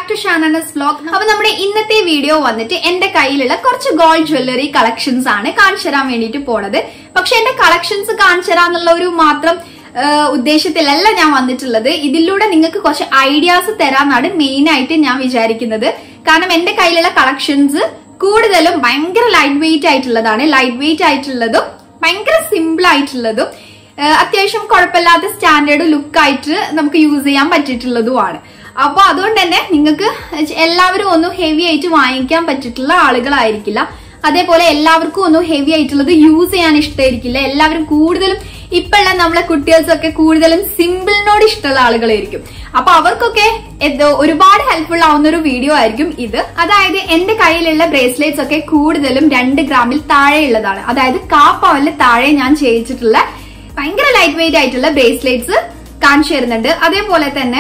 back to ഷാനസ് vlog അപ്പൊ നമ്മുടെ ഇന്നത്തെ വീഡിയോ വന്നിട്ട് എന്റെ കയ്യിലുള്ള കുറച്ച് ഗോൾഡ് ജ്വല്ലറി കളക്ഷൻസ് ആണ് കാണിച്ചു തരാൻ വേണ്ടിയിട്ട് പോണത് പക്ഷെ എന്റെ കളക്ഷൻസ് കാണിച്ചു തരാന്നുള്ള ഒരു മാത്രം ആ, ഉദ്ദേശത്തിലല്ല ഞാൻ വന്നിട്ടുള്ളത് ഇതിലൂടെ നിങ്ങൾക്ക് കുറച്ച് ഐഡിയാസ് തരാന്നാണ് മെയിൻ ആയിട്ട് ഞാൻ വിചാരിക്കുന്നത് കാരണം എന്റെ കയ്യിലുള്ള കളക്ഷൻസ് കൂടുതലും ഭയങ്കര ലൈറ്റ് വെയിറ്റ് ആയിട്ടുള്ളതാണ് ലൈറ്റ് വെയിറ്റ് ആയിട്ടുള്ളതും ഭയങ്കര സിമ്പിൾ ആയിട്ടുള്ളതും ആ, അത്യാവശ്യം കുഴപ്പമില്ലാത്ത സ്റ്റാൻഡേർഡ് ലുക്ക് ആയിട്ട് നമുക്ക് യൂസ് ചെയ്യാൻ പറ്റിയിട്ടുള്ളതുമാണ് അപ്പൊ അതുകൊണ്ട് തന്നെ നിങ്ങൾക്ക് എല്ലാവരും ഒന്നും ഹെവി ആയിട്ട് വാങ്ങിക്കാൻ പറ്റിയിട്ടുള്ള ആളുകളായിരിക്കില്ല അതേപോലെ എല്ലാവർക്കും ഒന്നും ഹെവി ആയിട്ടുള്ളത് യൂസ് ചെയ്യാൻ ഇഷ്ടമായിരിക്കില്ല എല്ലാവരും കൂടുതലും ഇപ്പോഴുള്ള നമ്മളെ കുട്ടികൾക്കൊക്കെ കൂടുതലും സിമ്പിളിനോട് ഇഷ്ടമുള്ള ആളുകളായിരിക്കും അപ്പൊ അവർക്കൊക്കെ എന്തോ ഒരുപാട് ഹെൽപ്ഫുൾ ആവുന്ന ഒരു വീഡിയോ ആയിരിക്കും ഇത് അതായത് എന്റെ കയ്യിലുള്ള ബ്രേസ്ലെറ്റ്സ് ഒക്കെ കൂടുതലും രണ്ട് ഗ്രാമിൽ താഴെയുള്ളതാണ് അതായത് കാ പവനിൽ താഴെ ഞാൻ ചെയ്യിച്ചിട്ടുള്ള ഭയങ്കര ലൈറ്റ് വെയിറ്റ് ആയിട്ടുള്ള ബ്രേസ്ലെറ്റ്സ് കാണിച്ചു തരുന്നുണ്ട് അതേപോലെ തന്നെ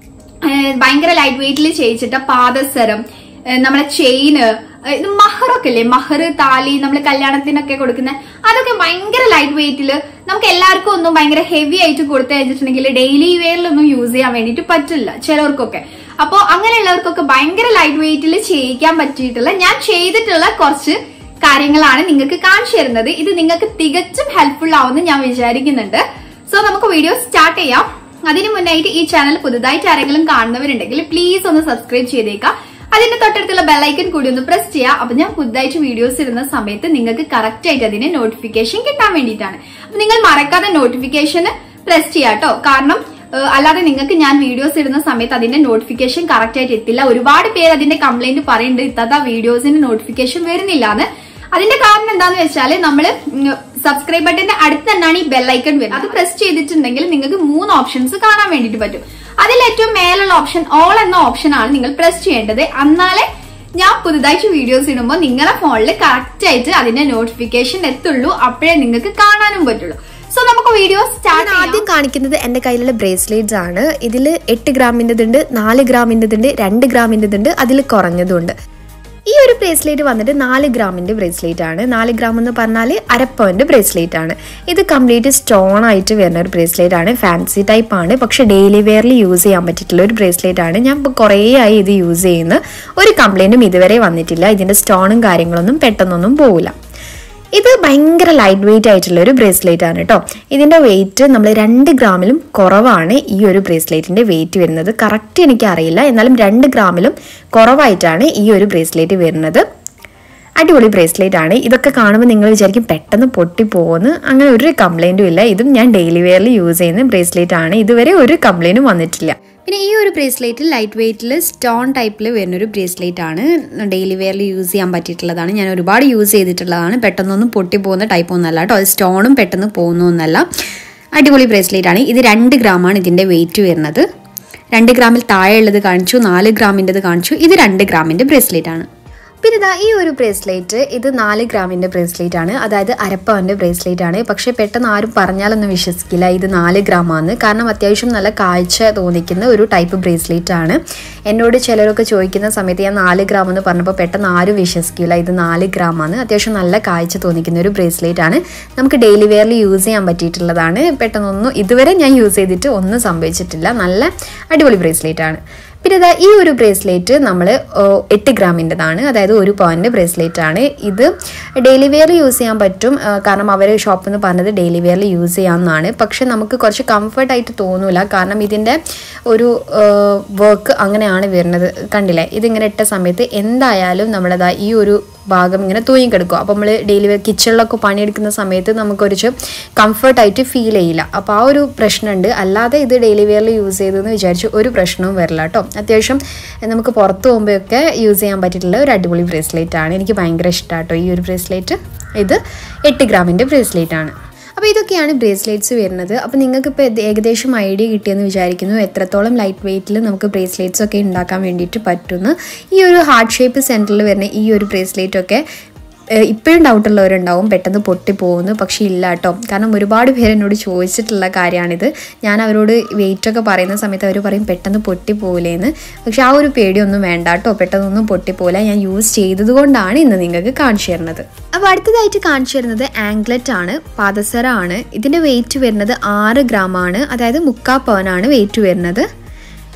ഏഹ് ഭയങ്കര ലൈറ്റ് വെയിറ്റിൽ ചെയ്യിച്ചിട്ട പാദസരം ഏഹ് നമ്മളെ ചെയിന് ഇത് മഹറൊക്കെ ഇല്ലേ മഹർ താലി നമ്മൾ കല്യാണത്തിനൊക്കെ കൊടുക്കുന്ന അതൊക്കെ ഭയങ്കര ലൈറ്റ് വെയിറ്റില് നമുക്ക് എല്ലാവർക്കും ഒന്നും ഭയങ്കര ഹെവി ആയിട്ട് കൊടുത്തു കഴിഞ്ഞിട്ടുണ്ടെങ്കിൽ ഡെയിലി വെയറിലൊന്നും യൂസ് ചെയ്യാൻ വേണ്ടിയിട്ട് പറ്റില്ല ചിലവർക്കൊക്കെ അപ്പോൾ അങ്ങനെയുള്ളവർക്കൊക്കെ ഭയങ്കര ലൈറ്റ് വെയിറ്റിൽ ചെയ്യിക്കാൻ പറ്റിയിട്ടുള്ള ഞാൻ ചെയ്തിട്ടുള്ള കുറച്ച് കാര്യങ്ങളാണ് നിങ്ങൾക്ക് കാണിച്ചു തരുന്നത് ഇത് നിങ്ങൾക്ക് തികച്ചും ഹെൽപ്ഫുൾ ആവുമെന്ന് ഞാൻ വിചാരിക്കുന്നുണ്ട് സോ നമുക്ക് വീഡിയോ സ്റ്റാർട്ട് ചെയ്യാം അതിനു മുന്നായിട്ട് ഈ ചാനൽ പുതുതായിട്ട് ആരെങ്കിലും കാണുന്നവരുണ്ടെങ്കിൽ പ്ലീസ് ഒന്ന് സബ്സ്ക്രൈബ് ചെയ്തേക്കാം അതിന്റെ തൊട്ടടുത്തുള്ള ബെല്ലൈക്കൺ കൂടി ഒന്ന് പ്രസ് ചെയ്യുക അപ്പൊ ഞാൻ പുതുതായിട്ട് വീഡിയോസ് ഇടുന്ന സമയത്ത് നിങ്ങൾക്ക് കറക്റ്റ് ആയിട്ട് അതിന്റെ നോട്ടിഫിക്കേഷൻ കിട്ടാൻ വേണ്ടിയിട്ടാണ് അപ്പൊ നിങ്ങൾ മറക്കാതെ നോട്ടിഫിക്കേഷൻ പ്രസ് ചെയ്യാം കേട്ടോ കാരണം ഏഹ് അല്ലാതെ നിങ്ങൾക്ക് ഞാൻ വീഡിയോസ് ഇടുന്ന സമയത്ത് അതിന്റെ നോട്ടിഫിക്കേഷൻ കറക്റ്റ് ആയിട്ട് എത്തില്ല ഒരുപാട് പേര് അതിന്റെ കംപ്ലൈന്റ് പറയുന്നുണ്ട് ഇത്തത വീഡിയോസിന്റെ നോട്ടിഫിക്കേഷൻ വരുന്നില്ല എന്ന് അതിന്റെ കാരണം എന്താന്ന് വെച്ചാല് നമ്മള് സബ്സ്ക്രൈബ് ബട്ടന്റെ അടുത്ത് തന്നെയാണ് ഈ ബെല്ലൈക്കൺ വരുന്നത് അത് പ്രസ് ചെയ്തിട്ടുണ്ടെങ്കിൽ നിങ്ങൾക്ക് മൂന്ന് ഓപ്ഷൻസ് കാണാൻ വേണ്ടിയിട്ട് പറ്റും അതിൽ ഏറ്റവും മേലുള്ള ഓപ്ഷൻ ഓൾ എന്ന ഓപ്ഷൻ ആണ് നിങ്ങൾ പ്രസ് ചെയ്യേണ്ടത് എന്നാലേ ഞാൻ പുതുതായിട്ട് വീഡിയോസ് ഇടുമ്പോൾ നിങ്ങളുടെ ഫോണിൽ കറക്റ്റ് ആയിട്ട് അതിന്റെ നോട്ടിഫിക്കേഷൻ എത്തുള്ളൂ അപ്പോഴേ നിങ്ങൾക്ക് കാണാനും പറ്റുള്ളൂ സോ നമുക്ക് വീഡിയോ സ്റ്റാർട്ട് ഞാൻ ആദ്യം കാണിക്കുന്നത് എൻ്റെ കയ്യിലുള്ള ബ്രേസ്ലെറ്റ്സ് ആണ് ഇതിൽ എട്ട് ഗ്രാമിൻ്റെതുണ്ട് നാല് ഗ്രാമിൻ്റെതുണ്ട് രണ്ട് ഗ്രാമിൻ്റെതുണ്ട് അതിൽ കുറഞ്ഞതുണ്ട് ഈ ഒരു ബ്രേസ്ലെറ്റ് വന്നിട്ട് നാല് ഗ്രാമിൻ്റെ ബ്രേസ്ലെറ്റ് ആണ് നാല് ഗ്രാം എന്ന് പറഞ്ഞാൽ അരപ്പവൻ്റെ ബ്രേസ്ലെറ്റ് ആണ് ഇത് കംപ്ലീറ്റ് സ്റ്റോൺ ആയിട്ട് വരുന്ന ഒരു ബ്രേസ്ലെറ്റ് ആണ് ഫാൻസി ടൈപ്പ് ആണ് പക്ഷേ ഡെയിലി വെയറിൽ യൂസ് ചെയ്യാൻ പറ്റിയിട്ടുള്ള ഒരു ബ്രേസ്ലെറ്റ് ആണ് ഞാൻ ഇപ്പോൾ കുറേ ആയി ഇത് യൂസ് ചെയ്യുന്ന ഒരു കംപ്ലൈൻറ്റും ഇതുവരെ വന്നിട്ടില്ല ഇതിൻ്റെ സ്റ്റോണും കാര്യങ്ങളൊന്നും പെട്ടെന്നൊന്നും പോകില്ല ഇത് ഭയങ്കര ലൈറ്റ് വെയിറ്റ് ആയിട്ടുള്ള ഒരു ബ്രേസ്ലെറ്റ് ആണ് കേട്ടോ ഇതിൻ്റെ വെയിറ്റ് നമ്മൾ രണ്ട് ഗ്രാമിലും കുറവാണ് ഈ ഒരു ബ്രേസ്ലെറ്റിൻ്റെ വെയിറ്റ് വരുന്നത് കറക്റ്റ് എനിക്ക് അറിയില്ല എന്നാലും രണ്ട് ഗ്രാമിലും കുറവായിട്ടാണ് ഈ ഒരു ബ്രേസ്ലെറ്റ് വരുന്നത് അടിപൊളി ബ്രേസ്ലെറ്റ് ആണ് ഇതൊക്കെ കാണുമ്പോൾ നിങ്ങൾ വിചാരിക്കും പെട്ടെന്ന് പൊട്ടിപ്പോകുന്നു അങ്ങനെ ഒരു കംപ്ലൈൻറ്റും ഇല്ല ഇതും ഞാൻ ഡെയിലി വെയറിൽ യൂസ് ചെയ്യുന്ന ബ്രേസ്ലെറ്റ് ആണ് ഇതുവരെ ഒരു കംപ്ലൈൻറ്റും വന്നിട്ടില്ല പിന്നെ ഈ ഒരു ബ്രേസ്ലെറ്റ് ലൈറ്റ് വെയിറ്റിൽ സ്റ്റോൺ ടൈപ്പിൽ വരുന്നൊരു ബ്രേസ്ലെറ്റ് ആണ് ഡെയിലി വെയറിൽ യൂസ് ചെയ്യാൻ പറ്റിയിട്ടുള്ളതാണ് ഞാൻ ഒരുപാട് യൂസ് ചെയ്തിട്ടുള്ളതാണ് പെട്ടെന്നൊന്നും പൊട്ടിപ്പോകുന്ന ടൈപ്പ് ഒന്നല്ല കേട്ടോ സ്റ്റോണും പെട്ടെന്ന് പോകുന്നൊന്നല്ല അടിപൊളി ബ്രേസ്ലെറ്റ് ആണ് ഇത് രണ്ട് ഗ്രാമാണ് ഇതിൻ്റെ വെയിറ്റ് വരുന്നത് രണ്ട് ഗ്രാമിൽ താഴെയുള്ളത് കാണിച്ചു നാല് ഗ്രാമിൻ്റെത് കാണിച്ചു ഇത് രണ്ട് ഗ്രാമിൻ്റെ ബ്രേസ്ലെറ്റ് ആണ് പിന്നെ ഇതാ ഈ ഒരു ബ്രേസ്ലെറ്റ് ഇത് നാല് ഗ്രാമിൻ്റെ ബ്രേസ്ലെറ്റ് ആണ് അതായത് അരപ്പവൻ്റെ ബ്രേസ്ലെറ്റ് ആണ് പക്ഷേ പെട്ടെന്ന് ആരും പറഞ്ഞാലൊന്നും വിശ്വസിക്കില്ല ഇത് നാല് ഗ്രാമാണ് കാരണം അത്യാവശ്യം നല്ല കാഴ്ച തോന്നിക്കുന്ന ഒരു ടൈപ്പ് ബ്രേസ്ലെറ്റ് ആണ് എന്നോട് ചിലരൊക്കെ ചോദിക്കുന്ന സമയത്ത് ഞാൻ നാല് ഗ്രാം എന്ന് പറഞ്ഞപ്പോൾ പെട്ടെന്ന് ആരും വിശ്വസിക്കില്ല ഇത് നാല് ഗ്രാമാണ് അത്യാവശ്യം നല്ല കാഴ്ച തോന്നിക്കുന്ന ഒരു ബ്രേസ്ലെറ്റ് ആണ് നമുക്ക് ഡെയിലി വെയറിൽ യൂസ് ചെയ്യാൻ പറ്റിയിട്ടുള്ളതാണ് പെട്ടെന്നൊന്നും ഇതുവരെ ഞാൻ യൂസ് ചെയ്തിട്ട് ഒന്നും സംഭവിച്ചിട്ടില്ല നല്ല അടിപൊളി ബ്രേസ്ലെറ്റ് ആണ് പിന്നെ ഇതാ ഈ ഒരു ബ്രേസ്ലെറ്റ് നമ്മൾ എട്ട് ഗ്രാമിൻ്റെതാണ് അതായത് ഒരു പവൻ്റെ ബ്രേസ്ലെറ്റ് ആണ് ഇത് ഡെയിലി വെയർ യൂസ് ചെയ്യാൻ പറ്റും ആ, കാരണം അവർ ഷോപ്പിൽ നിന്ന് പറഞ്ഞത് ഡെയിലി വെയറിൽ യൂസ് ചെയ്യാമെന്നാണ് പക്ഷെ നമുക്ക് കുറച്ച് കംഫർട്ടായിട്ട് തോന്നൂല കാരണം ഇതിൻ്റെ ഒരു വർക്ക് അങ്ങനെയാണ് വരുന്നത് കണ്ടില്ലേ ഇതിങ്ങനെ ഇട്ട സമയത്ത് എന്തായാലും നമ്മളതാ ഈ ഒരു ഭാഗം ഇങ്ങനെ തൂങ്ങിക്കിടക്കും അപ്പോൾ നമ്മൾ ഡെയിലി വെയർ കിച്ചണിലൊക്കെ പണിയെടുക്കുന്ന സമയത്ത് നമുക്കൊരു കംഫർട്ടായിട്ട് ഫീൽ ചെയ്യില്ല അപ്പോൾ ആ ഒരു പ്രശ്നമുണ്ട് അല്ലാതെ ഇത് ഡെയിലി വെയറിൽ യൂസ് ചെയ്തെന്ന് വിചാരിച്ച് ഒരു പ്രശ്നവും വരില്ല കേട്ടോ അത്യാവശ്യം നമുക്ക് പുറത്ത് പോകുമ്പോഴൊക്കെ യൂസ് ചെയ്യാൻ പറ്റിയിട്ടുള്ള ഒരു അടിപൊളി ബ്രേസ്ലെറ്റ് ആണ് എനിക്ക് ഭയങ്കര ഇഷ്ടമാട്ടോ ഈ ഒരു ബ്രേസ്ലെറ്റ് ഇത് എട്ട് ഗ്രാമിൻ്റെ ബ്രേസ്ലെറ്റ് ആണ് അപ്പോൾ ഇതൊക്കെയാണ് ബ്രേസ്ലെറ്റ്സ് വരുന്നത് അപ്പോൾ നിങ്ങൾക്ക് ഇപ്പോൾ ഏകദേശം ഐഡിയ കിട്ടിയെന്ന് വിചാരിക്കുന്നു എത്രത്തോളം ലൈറ്റ് വെയിറ്റിൽ നമുക്ക് ബ്രേസ്ലെറ്റ്സ് ഒക്കെ ഉണ്ടാക്കാൻ വേണ്ടിയിട്ട് പറ്റുന്നു ഈ ഒരു ഹാർട്ട് ഷേപ്പ് സെൻറ്ററിൽ വരുന്ന ഈ ഒരു ബ്രേസ്ലെറ്റ് ഒക്കെ ഏഹ് ഇപ്പോഴും ഡൗട്ടുള്ളവരുണ്ടാവും പെട്ടെന്ന് പൊട്ടിപ്പോകുന്നു പക്ഷേ ഇല്ല കേട്ടോ കാരണം ഒരുപാട് പേര് എന്നോട് ചോദിച്ചിട്ടുള്ള കാര്യമാണിത് ഞാൻ അവരോട് വെയിറ്റ് ഒക്കെ പറയുന്ന സമയത്ത് അവർ പറയും പെട്ടെന്ന് പൊട്ടിപ്പോകില്ലേന്ന് പക്ഷെ ആ ഒരു പേടിയൊന്നും വേണ്ട കേട്ടോ പെട്ടെന്നൊന്നും പൊട്ടിപ്പോകില്ല ഞാൻ യൂസ് ചെയ്തത് കൊണ്ടാണ് ഇന്ന് നിങ്ങൾക്ക് കാണിച്ചു തരുന്നത് അപ്പോൾ അടുത്തതായിട്ട് കാണിച്ചു തരുന്നത് ആംഗ്ലറ്റ് ആണ് പാദസര ആണ് ഇതിൻ്റെ വെയിറ്റ് വരുന്നത് ആറ് ഗ്രാം ആണ് അതായത് മുക്കാ പവനാണ് വെയിറ്റ് വരുന്നത്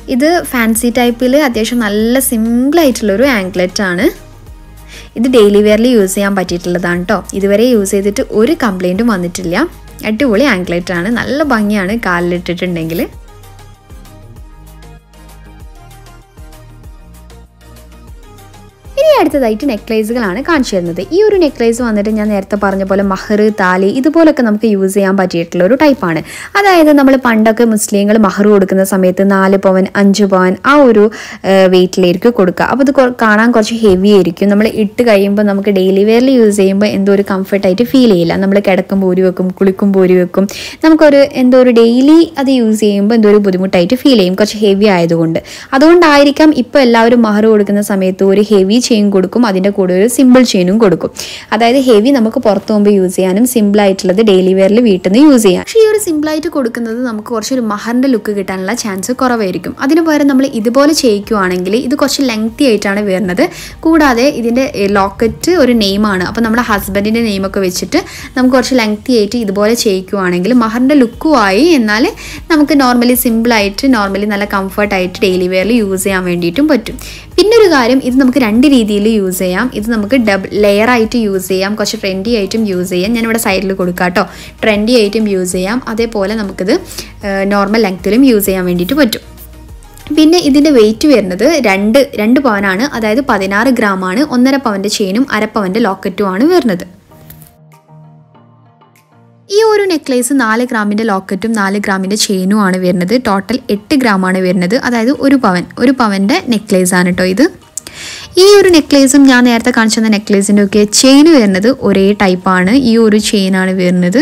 ഇത് ഫാൻസി ടൈപ്പിൽ അത്യാവശ്യം നല്ല സിമ്പിളായിട്ടുള്ളൊരു ആംഗ്ലറ്റ് ആണ് ഇത് ഡെയിലി വെയറിൽ യൂസ് ചെയ്യാൻ പറ്റിയിട്ടുള്ളതാണ് കേട്ടോ ഇതുവരെ യൂസ് ചെയ്തിട്ട് ഒരു കംപ്ലൈൻറ്റും വന്നിട്ടില്ല അടിപൊളി ആംഗ്ലറ്റ് ആണ് നല്ല ഭംഗിയാണ് കാലിലിട്ടിട്ടുണ്ടെങ്കിൽ ഇനി അടുത്തതായിട്ട് നെക്ലേസുകളാണ് കാണിച്ചു തരുന്നത് ഈ ഒരു നെക്ലേസ് വന്നിട്ട് ഞാൻ നേരത്തെ പറഞ്ഞ പോലെ മഹർ താലി ഇതുപോലൊക്കെ നമുക്ക് യൂസ് ചെയ്യാൻ പറ്റിയിട്ടുള്ള ഒരു ടൈപ്പാണ് അതായത് നമ്മൾ പണ്ടൊക്കെ മുസ്ലിങ്ങൾ മഹർ കൊടുക്കുന്ന സമയത്ത് നാല് പവൻ അഞ്ച് പവൻ ആ ഒരു വെയിറ്റിലായിരിക്കും കൊടുക്കുക അപ്പോൾ ഇത് കൊ- കാണാൻ കുറച്ച് ഹെവി ആയിരിക്കും നമ്മൾ ഇട്ട് കഴിയുമ്പോൾ നമുക്ക് ഡെയിലി വെയറിൽ യൂസ് ചെയ്യുമ്പോൾ എന്തോ ഒരു കംഫർട്ടായിട്ട് ഫീൽ ചെയ്യില്ല നമ്മൾ കിടക്കുമ്പോൾ ഒരു വെക്കും കുളിക്കുമ്പോൾ ഒരു വെക്കും നമുക്കൊരു എന്തോ ഒരു ഡെയിലി അത് യൂസ് ചെയ്യുമ്പോൾ എന്തോ ഒരു ബുദ്ധിമുട്ടായിട്ട് ഫീൽ ചെയ്യും കുറച്ച് ഹെവി ആയതുകൊണ്ട് അതുകൊണ്ടായിരിക്കാം ഇപ്പോൾ എല്ലാവരും മഹർ കൊടുക്കുന്ന സമയത്ത് ഒരു ഹെവി ചെയിൻ കൊടുക്കും അതിൻ്റെ കൂടെ ഒരു സിമ്പിൾ ചെയിനും കൊടുക്കും അതായത് ഹെവി നമുക്ക് പുറത്ത് പോകുമ്പോൾ യൂസ് ചെയ്യാനും സിമ്പിൾ ആയിട്ടുള്ളത് ഡെയിലി വെയറിൽ വീട്ടിൽ നിന്ന് യൂസ് ചെയ്യാം പക്ഷേ ഈ ഒരു സിമ്പിളായിട്ട് കൊടുക്കുന്നത് നമുക്ക് കുറച്ചൊരു മഹറിൻ്റെ ലുക്ക് കിട്ടാനുള്ള ചാൻസ് കുറവായിരിക്കും അതിന് പകരം നമ്മൾ ഇതുപോലെ ചെയ്യിക്കുവാണെങ്കിൽ ഇത് കുറച്ച് ലെങ്തി ആയിട്ടാണ് വരുന്നത് കൂടാതെ ഇതിൻ്റെ ലോക്കറ്റ് ഒരു നെയിമാണ് അപ്പോൾ നമ്മുടെ ഹസ്ബൻഡിൻ്റെ നെയിമൊക്കെ വെച്ചിട്ട് നമുക്ക് കുറച്ച് ലെങ്തി ആയിട്ട് ഇതുപോലെ ചെയ്യിക്കുവാണെങ്കിൽ മഹറിൻ്റെ ലുക്കുമായി എന്നാൽ നമുക്ക് നോർമലി സിമ്പിളായിട്ട് നോർമലി നല്ല കംഫർട്ടായിട്ട് ഡെയിലി വെയറിൽ യൂസ് ചെയ്യാൻ വേണ്ടിയിട്ടും പറ്റും പിന്നെ ഒരു കാര്യം ഇത് നമുക്ക് രണ്ട് രീതിയിൽ യൂസ് ചെയ്യാം ഇത് നമുക്ക് ഡബിൾ ലെയർ ആയിട്ട് യൂസ് ചെയ്യാം കുറച്ച് ട്രെൻഡി ആയിട്ടും യൂസ് ചെയ്യാം ഞാനിവിടെ സൈഡിൽ കൊടുക്കാം കേട്ടോ ട്രെൻഡി ആയിട്ടും യൂസ് ചെയ്യാം അതേപോലെ നമുക്കിത് നോർമൽ ലെങ്ത്തിലും യൂസ് ചെയ്യാൻ വേണ്ടിയിട്ട് പറ്റും പിന്നെ ഇതിൻ്റെ വെയിറ്റ് വരുന്നത് രണ്ട് രണ്ട് പവനാണ് അതായത് പതിനാറ് ഗ്രാമാണ് ഒന്നര പവൻ്റെ ചെയിനും അര പവൻ്റെ ലോക്കറ്റുമാണ് വരുന്നത് ഈ ഒരു നെക്ലേസ് നാല് ഗ്രാമിൻ്റെ ലോക്കറ്റും നാല് ഗ്രാമിൻ്റെ ചെയിനും ആണ് വരുന്നത് ടോട്ടൽ എട്ട് ഗ്രാമാണ് വരുന്നത് അതായത് ഒരു പവൻ ഒരു പവൻ്റെ നെക്ലേസ് ആണ് കേട്ടോ ഇത് ഈ ഒരു നെക്ലേസും ഞാൻ നേരത്തെ കാണിച്ചു തന്ന നെക്ലേസിൻ്റെ ഒക്കെ ചെയിൻ വരുന്നത് ഒരേ ടൈപ്പാണ് ഈ ഒരു ചെയിനാണ് വരുന്നത്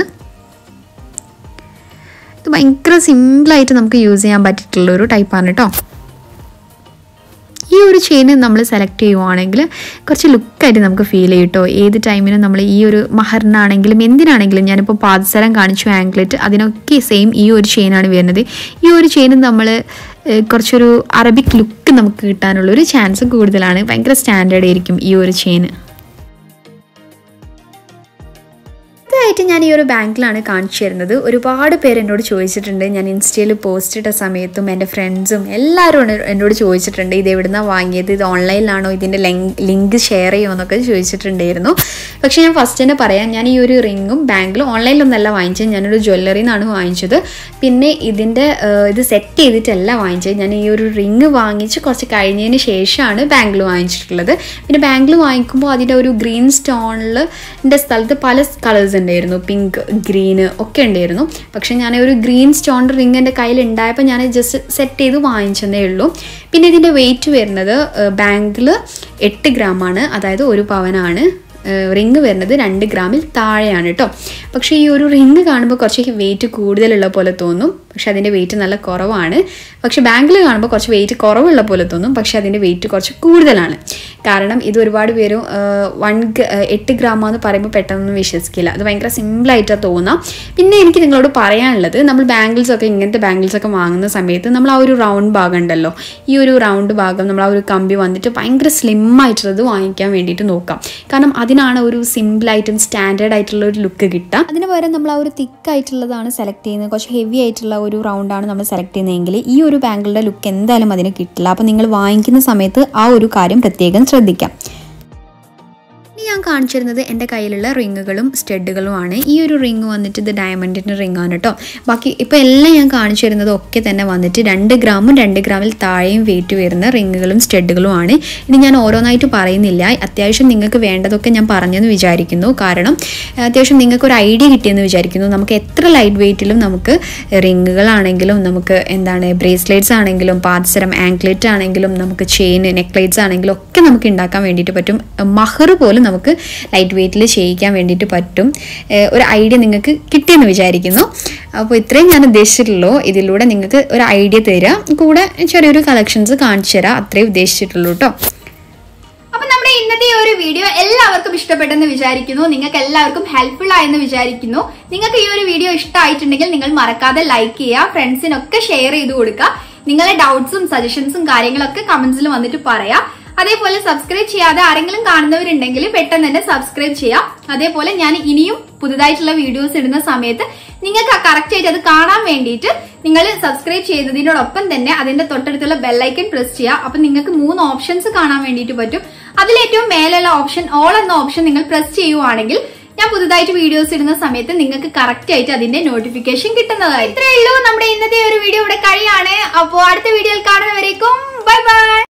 ഇത് ഭയങ്കര സിമ്പിളായിട്ട് നമുക്ക് യൂസ് ചെയ്യാൻ പറ്റിയിട്ടുള്ള ഒരു ടൈപ്പാണ് കേട്ടോ ഈ ഒരു ചെയിൻ നമ്മൾ സെലക്ട് ചെയ്യുവാണെങ്കിൽ കുറച്ച് ലുക്കായിട്ട് നമുക്ക് ഫീൽ ചെയ്യും കേട്ടോ ഏത് ടൈമിനും നമ്മൾ ഈ ഒരു മഹറിനാണെങ്കിലും എന്തിനാണെങ്കിലും ഞാനിപ്പോൾ പാദസരം കാണിച്ചു ആംഗ്ലറ്റ് അതിനൊക്കെ സെയിം ഈ ഒരു ചെയിനാണ് വരുന്നത് ഈ ഒരു ചെയിൻ നമ്മൾ ഏഹ്, കുറച്ചൊരു അറബിക് ലുക്ക് നമുക്ക് കിട്ടാനുള്ള ഒരു ചാൻസ് കൂടുതലാണ് ഭയങ്കര സ്റ്റാൻഡേർഡ് ആയിരിക്കും ഈ ഒരു ചെയിൻ ഇതായിട്ട് ഞാൻ ഈ ഒരു ബാങ്കിലാണ് കാണിച്ചു തരുന്നത് ഒരുപാട് പേര് എന്നോട് ചോദിച്ചിട്ടുണ്ട് ഞാൻ ഇൻസ്റ്റയിൽ പോസ്റ്റ് ഇട്ട സമയത്തും എൻ്റെ ഫ്രണ്ട്സും എല്ലാവരും എന്നെ- എന്നോട് ചോദിച്ചിട്ടുണ്ട് ഇത് എവിടുന്നാണ് വാങ്ങിയത് ഇത് ഓൺലൈനിലാണോ ഇതിൻ്റെ ലിങ്ക് ഷെയർ ചെയ്യുമോ എന്നൊക്കെ ചോദിച്ചിട്ടുണ്ടായിരുന്നു പക്ഷേ ഞാൻ ഫസ്റ്റ് തന്നെ പറയാം ഞാൻ ഈ ഒരു റിങ്ങും ബാങ്കിലും ഓൺലൈനിലൊന്നല്ല വാങ്ങിച്ചത് ഞാനൊരു ജ്വല്ലറിയിൽ നിന്നാണ് വാങ്ങിച്ചത് പിന്നെ ഇതിൻ്റെ ഏഹ്, ഇത് സെറ്റ് ചെയ്തിട്ടല്ല വാങ്ങിച്ചത് ഞാൻ ഈ ഒരു റിങ് വാങ്ങിച്ച് കുറച്ച് കഴിഞ്ഞതിന് ശേഷമാണ് ബാങ്കിൽ വാങ്ങിച്ചിട്ടുള്ളത് പിന്നെ ബാങ്കിൽ വാങ്ങിക്കുമ്പോൾ അതിൻ്റെ ഒരു ഗ്രീൻ സ്റ്റോണിൽ എൻ്റെ സ്ഥലത്ത് പല കളേഴ്സ് ഉണ്ടായിരുന്നു പിങ്ക് ഗ്രീന് ഒക്കെ ഉണ്ടായിരുന്നു പക്ഷെ ഞാൻ ഒരു ഗ്രീൻ സ്റ്റോൺ റിങ് എൻ്റെ കയ്യിൽ ഉണ്ടായപ്പോൾ ഞാൻ ജസ്റ്റ് സെറ്റ് ചെയ്ത് വാങ്ങിച്ചതേ ഉള്ളൂ പിന്നെ ഇതിൻ്റെ വെയിറ്റ് വരുന്നത് ബാങ്കിൽ എട്ട് ഗ്രാമാണ് അതായത് ഒരു പവനാണ് റിങ് വരുന്നത് രണ്ട് ഗ്രാമിൽ താഴെയാണ് കേട്ടോ പക്ഷേ ഈ ഒരു റിങ് കാണുമ്പോൾ കുറച്ച് വെയിറ്റ് കൂടുതലുള്ള പോലെ തോന്നും പക്ഷെ അതിൻ്റെ വെയിറ്റ് നല്ല കുറവാണ് പക്ഷെ ബാങ്കിൽ കാണുമ്പോൾ കുറച്ച് വെയിറ്റ് കുറവുള്ള പോലെ തോന്നും പക്ഷെ അതിൻ്റെ വെയിറ്റ് കുറച്ച് കൂടുതലാണ് കാരണം ഇത് ഒരുപാട് പേരും വൺ എട്ട് ഗ്രാമാന്ന് പറയുമ്പോൾ പെട്ടെന്നൊന്നും വിശ്വസിക്കില്ല അത് ഭയങ്കര സിമ്പിളായിട്ടാണ് തോന്നാം പിന്നെ എനിക്ക് നിങ്ങളോട് പറയാനുള്ളത് നമ്മൾ ബാംഗിൾസ് ഒക്കെ ഇങ്ങനത്തെ ബാംഗിൾസ് ഒക്കെ വാങ്ങുന്ന സമയത്ത് നമ്മൾ ആ ഒരു റൗണ്ട് ഭാഗം ഉണ്ടല്ലോ ഈ ഒരു റൗണ്ട് ഭാഗം നമ്മൾ ആ ഒരു കമ്പി വന്നിട്ട് ഭയങ്കര സ്ലിം ആയിട്ടുള്ളത് വാങ്ങിക്കാൻ വേണ്ടിയിട്ട് നോക്കാം കാരണം അതിനാണ് ഒരു സിമ്പിളായിട്ടും സ്റ്റാൻഡേർഡ് ആയിട്ടുള്ള ഒരു ലുക്ക് കിട്ടുക അതിന് പകരം നമ്മൾ ആ ഒരു തിക്ക് ആയിട്ടുള്ളതാണ് സെലക്ട് ചെയ്യുന്നത് കുറച്ച് ഹെവി ആയിട്ടുള്ള ഒരു റൗണ്ടാണ് നമ്മൾ സെലക്ട് ചെയ്യുന്നതെങ്കിൽ ഈ ഒരു ബാങ്കിളുടെ ലുക്ക് എന്തായാലും അതിന് കിട്ടില്ല അപ്പോൾ നിങ്ങൾ വാങ്ങിക്കുന്ന സമയത്ത് ആ ഒരു കാര്യം പ്രത്യേകം ശ്രദ്ധിക്കാം ഇനി ഞാൻ കാണിച്ചിരുന്നത് എൻ്റെ കയ്യിലുള്ള റിങ്ങുകളും സ്റ്റഡുകളുമാണ് ഈ ഒരു റിങ് വന്നിട്ട് ഇത് ഡയമണ്ടിൻ്റെ റിംഗ് ആണ് കേട്ടോ ബാക്കി ഇപ്പോൾ എല്ലാം ഞാൻ കാണിച്ചു തരുന്നത് ഒക്കെ തന്നെ വന്നിട്ട് രണ്ട് ഗ്രാമും രണ്ട് ഗ്രാമിൽ താഴെയും വെയിറ്റ് വരുന്ന റിങ്ങുകളും സ്റ്റഡുകളും ആണ് ഇനി ഞാൻ ഓരോന്നായിട്ട് പറയുന്നില്ല അത്യാവശ്യം നിങ്ങൾക്ക് വേണ്ടതൊക്കെ ഞാൻ പറഞ്ഞെന്ന് വിചാരിക്കുന്നു കാരണം അത്യാവശ്യം നിങ്ങൾക്ക് ഒരു ഐഡിയ കിട്ടിയെന്ന് വിചാരിക്കുന്നു നമുക്ക് എത്ര ലൈറ്റ് വെയിറ്റിലും നമുക്ക് റിങ്ങുകളാണെങ്കിലും നമുക്ക് എന്താണ് ബ്രേസ്ലെറ്റ്സ് ആണെങ്കിലും പാദസരം ആങ്ക്ലെറ്റ് ആണെങ്കിലും നമുക്ക് ചെയിൻ നെക്ലേറ്റ്സ് ആണെങ്കിലും ഒക്കെ നമുക്ക് ഉണ്ടാക്കാൻ വേണ്ടിയിട്ട് പറ്റും മഹർ പോലും നമുക്ക് ലൈറ്റ് വെയിറ്റിൽ ചെയ്യിക്കാൻ വേണ്ടിയിട്ട് പറ്റും ഏഹ് ഒരു ഐഡിയ നിങ്ങൾക്ക് കിട്ടിയെന്ന് വിചാരിക്കുന്നു അപ്പോൾ ഇത്രയും ഞാൻ ഉദ്ദേശിച്ചിട്ടുള്ളൂ ഇതിലൂടെ നിങ്ങൾക്ക് ഒരു ഐഡിയ തരാം കൂടെ ചെറിയൊരു കളക്ഷൻസ് കാണിച്ചു തരാം അത്രേ ഉദ്ദേശിച്ചിട്ടുള്ളൂ കേട്ടോ അപ്പൊ നമ്മുടെ ഇന്നത്തെ ഈ ഒരു വീഡിയോ എല്ലാവർക്കും ഇഷ്ടപ്പെട്ടെന്ന് വിചാരിക്കുന്നു നിങ്ങൾക്ക് എല്ലാവർക്കും ഹെൽപ്ഫുൾ ആയെന്ന് വിചാരിക്കുന്നു നിങ്ങൾക്ക് ഈ ഒരു വീഡിയോ ഇഷ്ടമായിട്ടുണ്ടെങ്കിൽ നിങ്ങൾ മറക്കാതെ ലൈക്ക് ചെയ്യുക ഫ്രണ്ട്സിനൊക്കെ ഷെയർ ചെയ്ത് കൊടുക്കുക നിങ്ങളുടെ ഡൗട്ട്സും സജഷൻസും കാര്യങ്ങളൊക്കെ കമന്റ്സിൽ വന്നിട്ട് പറയാം അതേപോലെ സബ്സ്ക്രൈബ് ചെയ്യാതെ ആരെങ്കിലും കാണുന്നവരുണ്ടെങ്കിൽ പെട്ടെന്ന് തന്നെ സബ്സ്ക്രൈബ് ചെയ്യാം അതേപോലെ ഞാൻ ഇനിയും പുതുതായിട്ടുള്ള വീഡിയോസ് ഇടുന്ന സമയത്ത് നിങ്ങൾക്ക് കറക്റ്റ് ആയിട്ട് അത് കാണാൻ വേണ്ടിയിട്ട് നിങ്ങൾ സബ്സ്ക്രൈബ് ചെയ്തതിനോടൊപ്പം തന്നെ അതിന്റെ തൊട്ടടുത്തുള്ള ബെല്ലൈക്കൺ പ്രസ് ചെയ്യുക അപ്പൊ നിങ്ങൾക്ക് മൂന്ന് ഓപ്ഷൻസ് കാണാൻ വേണ്ടിയിട്ട് പറ്റും അതിലേറ്റവും മേലുള്ള ഓപ്ഷൻ ഓൾ എന്ന ഓപ്ഷൻ നിങ്ങൾ പ്രസ് ചെയ്യുവാണെങ്കിൽ ഞാൻ പുതുതായിട്ട് വീഡിയോസ് ഇടുന്ന സമയത്ത് നിങ്ങൾക്ക് കറക്റ്റ് ആയിട്ട് അതിന്റെ നോട്ടിഫിക്കേഷൻ കിട്ടുന്നതായി ഇത്രയേ ഉള്ളൂ നമ്മുടെ ഇന്നത്തെ ഒരു വീഡിയോ ഇവിടെ കഴിയാണ് അപ്പോൾ അടുത്ത വീഡിയോയിൽ കാണുന്നവരേക്കും ബൈ ബൈ